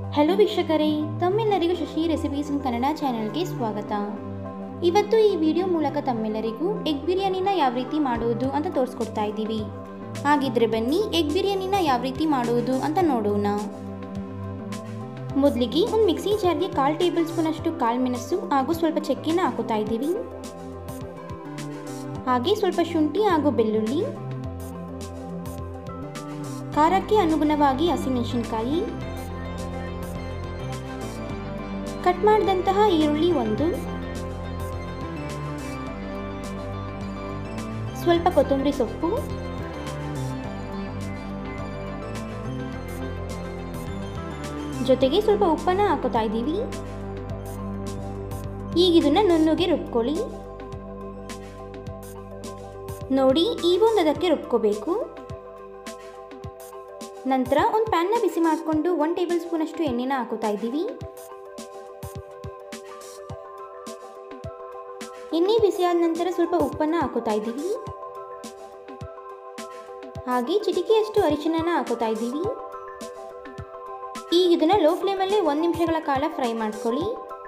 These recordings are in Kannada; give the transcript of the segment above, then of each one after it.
ಹಲೋ ವೀಕ್ಷಕರೇ ತಮ್ಮೆಲ್ಲರಿಗೂ ಶಶಿ ರೆಸಿಪೀಸ್ ಇನ್ ಕನ್ನಡ ಚಾನೆಲ್ಗೆ ಸ್ವಾಗತ ಇವತ್ತು ಈ ವಿಡಿಯೋ ಮೂಲಕ ತಮ್ಮೆಲ್ಲರಿಗೂ ಎಗ್ ಬಿರಿಯಾನಿನ ಯಾವ ರೀತಿ ಮಾಡುವುದು ಅಂತ ತೋರಿಸ್ಕೊಡ್ತಾ ಇದ್ದೀವಿ ಹಾಗಿದ್ರೆ ಬನ್ನಿ ಎಗ್ ಬಿರಿಯಾನಿನ ಯಾವ ರೀತಿ ಮಾಡುವುದು ಅಂತ ನೋಡೋಣ ಮೊದಲಿಗೆ ಒಂದು ಮಿಕ್ಸಿ ಜಾರ್ಗೆ ಕಾಲು ಟೇಬಲ್ ಸ್ಪೂನ್ ಅಷ್ಟು ಕಾಳು ಮೆಣಸು ಹಾಗೂ ಸ್ವಲ್ಪ ಚಕ್ಕೆನ ಹಾಕುತ್ತಾ ಇದ್ದೀವಿ ಹಾಗೆ ಸ್ವಲ್ಪ ಶುಂಠಿ ಹಾಗೂ ಬೆಳ್ಳುಳ್ಳಿ ಖಾರಕ್ಕೆ ಅನುಗುಣವಾಗಿ ಹಸಿಮೆಣಸಿನಕಾಯಿ ಕಟ್ ಮಾಡಿದಂತಹ ಈರುಳ್ಳಿ ಒಂದು ಸ್ವಲ್ಪ ಕೊತ್ತಂಬರಿ ಸೊಪ್ಪು ಜೊತೆಗೆ ಸ್ವಲ್ಪ ಉಪ್ಪನ್ನ ಹಾಕೋತಾ ಇದ್ದೀವಿ ಈಗ ಇದನ್ನ ನುಣ್ಣಗೆ ರುಬ್ಕೊಳ್ಳಿ ನೋಡಿ ಈ ಒಂದು ಅದಕ್ಕೆ ರುಬ್ಕೋಬೇಕು ನಂತರ ಒಂದು ಪ್ಯಾನ್ನ ಬಿಸಿ ಮಾಡಿಕೊಂಡು ಒನ್ ಟೇಬಲ್ ಸ್ಪೂನ್ ಅಷ್ಟು ಎಣ್ಣೆನ ಹಾಕೋತಾ ಇದ್ದೀವಿ ಎಣ್ಣೆ ಬಿಸಿಯಾದ ನಂತರ ಸ್ವಲ್ಪ ಉಪ್ಪನ್ನು ಹಾಕೋತಾ ಇದ್ದೀವಿ ಹಾಗೆ ಚಿಟಿಕೆಯಷ್ಟು ಅರಿಶಿನ ಹಾಕೋತಾ ಇದ್ದೀವಿ ಈಗ ಇದನ್ನು ಲೋ ಫ್ಲೇಮಲ್ಲೇ ಒಂದು ನಿಮಿಷಗಳ ಕಾಲ ಫ್ರೈ ಮಾಡ್ಕೊಳ್ಳಿ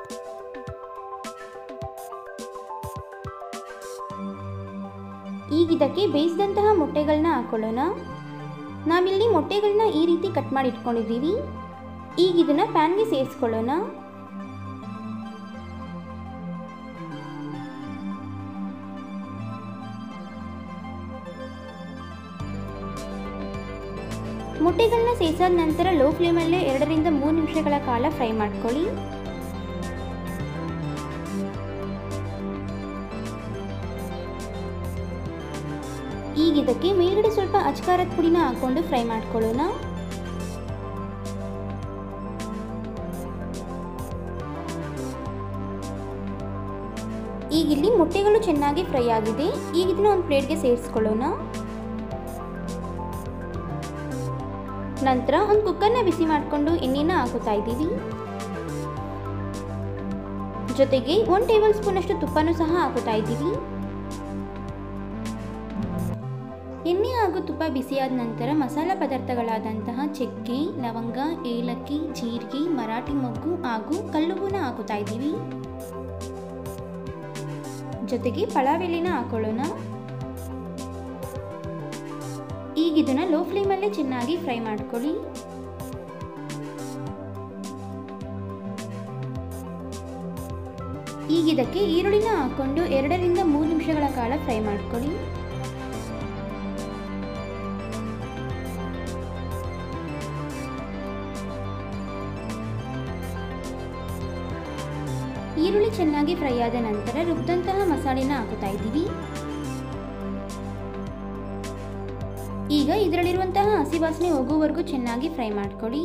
ಈಗ ಇದಕ್ಕೆ ಬೇಯಿಸಿದಂತಹ ಮೊಟ್ಟೆಗಳನ್ನ ಹಾಕೊಳ್ಳೋಣ ನಾವಿಲ್ಲಿ ಮೊಟ್ಟೆಗಳನ್ನ ಈ ರೀತಿ ಕಟ್ ಮಾಡಿ ಇಟ್ಕೊಂಡಿದ್ದೀವಿ ಈಗ ಇದನ್ನು ಪ್ಯಾನ್ಗೆ ಸೇರಿಸ್ಕೊಳ್ಳೋಣ ಮೊಟ್ಟೆಗಳನ್ನ ಸೇರಿಸಾದ ನಂತರ ಲೋ ಫ್ಲೇಮಲ್ಲೇ ಎರಡರಿಂದ ಮೂರು ನಿಮಿಷಗಳ ಕಾಲ ಫ್ರೈ ಮಾಡ್ಕೊಳ್ಳಿ ಈಗ ಇದಕ್ಕೆ ಮೇಲ್ಗಡೆ ಸ್ವಲ್ಪ ಅಚ್ಕಾರದ ಪುಡಿನ ಹಾಕೊಂಡು ಫ್ರೈ ಮಾಡ್ಕೊಳ್ಳೋಣ ಈಗ ಇಲ್ಲಿ ಮೊಟ್ಟೆಗಳು ಚೆನ್ನಾಗಿ ಫ್ರೈ ಆಗಿದೆ ಈಗ ಇದನ್ನ ಒಂದು ಪ್ಲೇಟ್ಗೆ ಸೇರಿಸ್ಕೊಳ್ಳೋಣ ನಂತರ ಒಂದು ಕುಕ್ಕರ್ನ ಬಿಸಿ ಮಾಡಿಕೊಂಡು ಎಣ್ಣೆನ ಹಾಕುತ್ತಾ ಇದ್ದೀವಿ ಜೊತೆಗೆ ಒನ್ ಟೇಬಲ್ ಸ್ಪೂನ್ ಅಷ್ಟು ತುಪ್ಪನೂ ಸಹ ಹಾಕುತ್ತಾ ಇದ್ದೀವಿ ಎಣ್ಣೆ ಹಾಗೂ ತುಪ್ಪ ಬಿಸಿಯಾದ ನಂತರ ಮಸಾಲ ಪದಾರ್ಥಗಳಾದಂತಹ ಚಕ್ಕೆ ಲವಂಗ ಏಲಕ್ಕಿ ಜೀರಿಗೆ ಮರಾಠಿ ಮೊಗ್ಗು ಹಾಗೂ ಕಲ್ಲುಬೂನ ಹಾಕುತ್ತಾ ಇದ್ದೀವಿ ಜೊತೆಗೆ ಪಲಾವ್ ಎಲೆನ ಹಾಕೊಳ್ಳೋಣ ಈಗ ಇದನ್ನ ಲೋ ಫ್ಲೇಮಲ್ಲೇ ಚೆನ್ನಾಗಿ ಫ್ರೈ ಮಾಡ್ಕೊಳ್ಳಿ ಈಗ ಇದಕ್ಕೆ ಈರುಳ್ಳಿನ ಹಾಕೊಂಡು ಎರಡರಿಂದ ಮೂರು ನಿಮಿಷಗಳ ಕಾಲ ಫ್ರೈ ಮಾಡ್ಕೊಳ್ಳಿ ಈರುಳ್ಳಿ ಚೆನ್ನಾಗಿ ಫ್ರೈ ಆದ ನಂತರ ರುಬ್ಬಿದಂತಹ ಮಸಾಲೆನ ಹಾಕುತ್ತಾ ಇದ್ದೀವಿ ಈಗ ಇದರಲ್ಲಿರುವಂತಹ ಹಸಿ ವಾಸನೆ ಹೋಗುವವರೆಗೂ ಚೆನ್ನಾಗಿ ಫ್ರೈ ಮಾಡ್ಕೊಳ್ಳಿ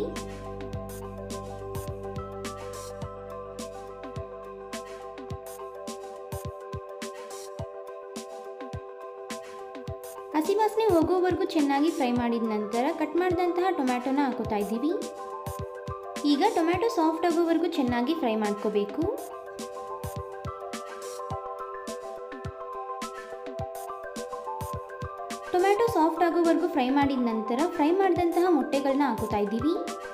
ಹಸಿ ವಾಸನೆ ಹೋಗುವವರೆಗೂ ಚೆನ್ನಾಗಿ ಫ್ರೈ ಮಾಡಿದ ನಂತರ ಕಟ್ ಮಾಡಿದಂತಹ ಟೊಮ್ಯಾಟೊನ ಹಾಕೋತಾ ಇದ್ದೀವಿ ಈಗ ಟೊಮ್ಯಾಟೊ ಸಾಫ್ಟ್ ಆಗೋವರೆಗೂ ಚೆನ್ನಾಗಿ ಫ್ರೈ ಮಾಡ್ಕೋಬೇಕು ಟೊಮ್ಯಾಟೊ ಸಾಫ್ಟ್ ಆಗೋವರೆಗೂ ಫ್ರೈ ಮಾಡಿದ ನಂತರ ಫ್ರೈ ಮಾಡಿದಂತಹ ಮೊಟ್ಟೆಗಳನ್ನ ಹಾಕುತ್ತಾ ಇದ್ದೀವಿ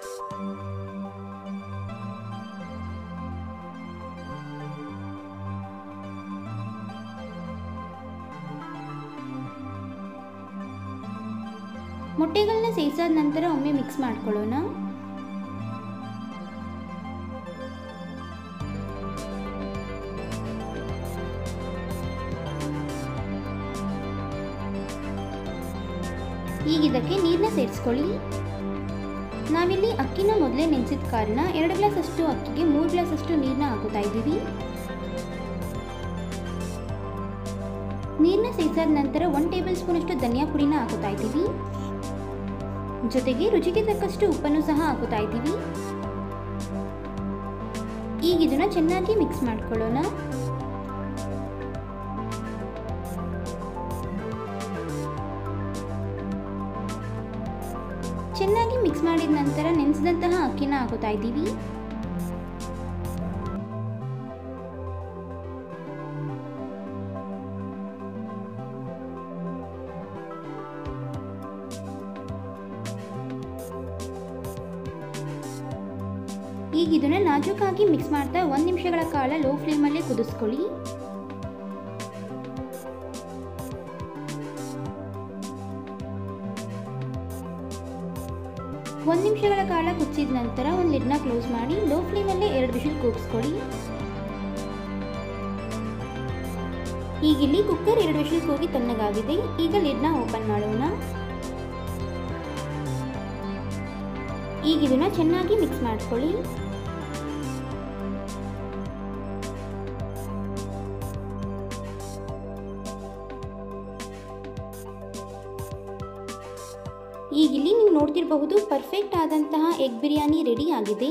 ಮೊಟ್ಟೆಗಳನ್ನ ಸೇರಿಸಾದ ನಂತರ ಒಮ್ಮೆ ಮಿಕ್ಸ್ ಮಾಡ್ಕೊಳ್ಳೋಣ ಈಗ ಇದಕ್ಕೆ ನೀರನ್ನ ಸೇರಿಸ್ಕೊಳ್ಳಿ ನಾವಿಲ್ಲಿ ಅಕ್ಕಿನ ಮೊದಲೇ ನೆನೆಸಿದ ಕಾರಣ ಎರಡು ಗ್ಲಾಸ್ ಅಷ್ಟು ಅಕ್ಕಿಗೆ ಮೂರು ಗ್ಲಾಸ್ ಅಷ್ಟು ನೀರನ್ನ ಹಾಕುತ್ತಾ ಇದ್ದೀವಿ ನೀರನ್ನ ಸೇರಿಸಾದ ನಂತರ ಒನ್ ಟೇಬಲ್ ಸ್ಪೂನ್ ಅಷ್ಟು ಧನಿಯಾ ಪುಡಿನ ಹಾಕುತ್ತಾ ಇದ್ದೀವಿ ಜೊತೆಗೆ ರುಚಿಗೆ ತಕ್ಕಷ್ಟು ಉಪ್ಪನ್ನು ಸಹ ಹಾಕುತ್ತಾ ಇದ್ದೀವಿ ಈಗ ಇದನ್ನ ಚೆನ್ನಾಗಿ ಮಿಕ್ಸ್ ಮಾಡ್ಕೊಳ್ಳೋಣ ಚೆನ್ನಾಗಿ ಮಿಕ್ಸ್ ಮಾಡಿದ ನಂತರ ನೆನೆಸಿದಂತಹ ಅಕ್ಕಿನ ಹಾಕುತ್ತಾ ಇದ್ದೀವಿ ಈಗ ಇದನ್ನು ನಾಜೂಕಾಗಿ ಮಿಕ್ಸ್ ಮಾಡ್ತಾ ಒಂದು ನಿಮಿಷಗಳ ಕಾಲ ಲೋ ಫ್ಲೇಮಲ್ಲೇ ಕುದಿಸ್ಕೊಳ್ಳಿ ಒಂದು ನಿಮಿಷಗಳ ಕಾಲ ಕುದಿಸಿದ ನಂತರ ಒಂದು ಲಿಡ್ನ ಕ್ಲೋಸ್ ಮಾಡಿ ಲೋ ಫ್ಲೇಮಲ್ಲೇ ಎರಡು ವಿಷಲ್ ಕೂಗಿಸ್ಕೊಳ್ಳಿ ಈಗ ಇಲ್ಲಿ ಕುಕ್ಕರ್ ಎರಡು ವಿಷಲ್ ಕೂಗಿ ತಣ್ಣಗಾಗಿದೆ ಈಗ ಲಿಡ್ನ ಓಪನ್ ಮಾಡೋಣ ಈಗ ಇದನ್ನ ಚೆನ್ನಾಗಿ ಮಿಕ್ಸ್ ಮಾಡ್ಕೊಳ್ಳಿ ಈಗ ಇಲ್ಲಿ ನೀವು ನೋಡ್ತಿರಬಹುದು ಪರ್ಫೆಕ್ಟ್ ಆದಂತಹ ಎಗ್ ಬಿರಿಯಾನಿ ರೆಡಿ ಆಗಿದೆ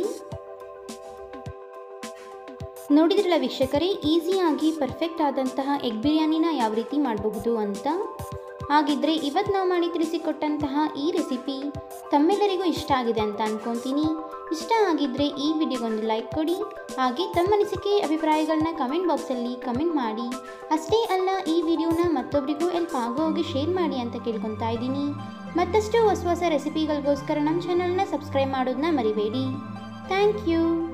ನೋಡಿದ್ರಲ್ಲ ವೀಕ್ಷಕರೇ ಈಸಿಯಾಗಿ ಪರ್ಫೆಕ್ಟ್ ಆದಂತಹ ಎಗ್ ಬಿರಿಯಾನಿನ ಯಾವ ರೀತಿ ಮಾಡಬಹುದು ಅಂತ ಹಾಗಿದ್ರೆ ಇವತ್ತು ನಾವು ಮಾಡಿ ತಿಳಿಸಿಕೊಟ್ಟಂತಹ ಈ ರೆಸಿಪಿ ತಮ್ಮೆಲ್ಲರಿಗೂ ಇಷ್ಟ ಆಗಿದೆ ಅಂತ ಅನ್ಕೊತೀನಿ ಇಷ್ಟ ಆಗಿದ್ದರೆ ಈ ವಿಡಿಯೋಗೊಂದು ಲೈಕ್ ಕೊಡಿ ಹಾಗೆ ತಮ್ಮ ಅನಿಸಿಕೆ ಅಭಿಪ್ರಾಯಗಳನ್ನ ಕಮೆಂಟ್ ಬಾಕ್ಸಲ್ಲಿ ಕಮೆಂಟ್ ಮಾಡಿ ಅಷ್ಟೇ ಅಲ್ಲ ಈ ವಿಡಿಯೋನ ಮತ್ತೊಬ್ಬರಿಗೂ ಎಲ್ಪ್ ಆಗೋ ಹೋಗಿ ಶೇರ್ ಮಾಡಿ ಅಂತ ಕೇಳ್ಕೊತಾ ಇದ್ದೀನಿ ಮತ್ತಷ್ಟು ಹೊಸ ಹೊಸ ರೆಸಿಪಿಗಳಿಗೋಸ್ಕರ ನಮ್ಮ ಚಾನಲ್ನ ಸಬ್ಸ್ಕ್ರೈಬ್ ಮಾಡೋದನ್ನ ಮರಿಬೇಡಿ ಥ್ಯಾಂಕ್ ಯು